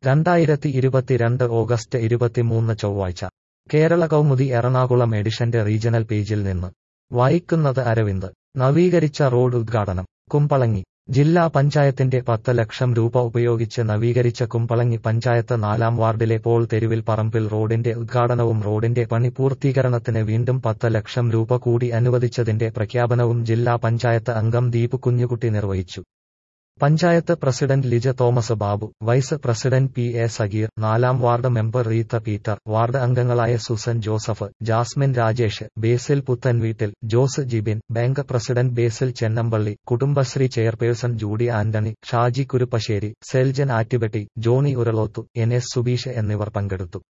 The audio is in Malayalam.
രണ്ടായിരത്തി ഇരുപത്തിരണ്ട് ഓഗസ്റ്റ് ഇരുപത്തിമൂന്ന് ചൊവ്വാഴ്ച കേരള കൗമുദി എറണാകുളം എഡിഷന്റെ റീജണൽ പേജിൽ നിന്ന് വായിക്കുന്നത് അരവിന്ദ് നവീകരിച്ച റോഡ് ഉദ്ഘാടനം കുമ്പളങ്ങി ജില്ലാ പഞ്ചായത്തിന്റെ പത്ത് ലക്ഷം രൂപ ഉപയോഗിച്ച് നവീകരിച്ച കുമ്പളങ്ങി പഞ്ചായത്ത് നാലാം വാർഡിലെ പോൾ തെരുവിൽ പറമ്പിൽ റോഡിന്റെ ഉദ്ഘാടനവും റോഡിന്റെ പണി പൂർത്തീകരണത്തിന് വീണ്ടും പത്ത് ലക്ഷം രൂപ കൂടി അനുവദിച്ചതിന്റെ പ്രഖ്യാപനവും ജില്ലാ പഞ്ചായത്ത് അംഗം ദീപ് കുഞ്ഞുകുട്ടി നിർവഹിച്ചു panchayat president Lija Thomas Babu vice president P A Sageer നാലാം ward member Rita Peter ward അംഗങ്ങളായ Susan Joseph Jasmine Rajesh Basil Puthenveettil Jose Jibin bank president Basil Chennampally Kudumbashree chairperson Judy Antony Shaji Kuruppassery Seljan Attupetty Johnny Uralothu N S Subeesh എന്നിവർ പങ്കെടുത്തു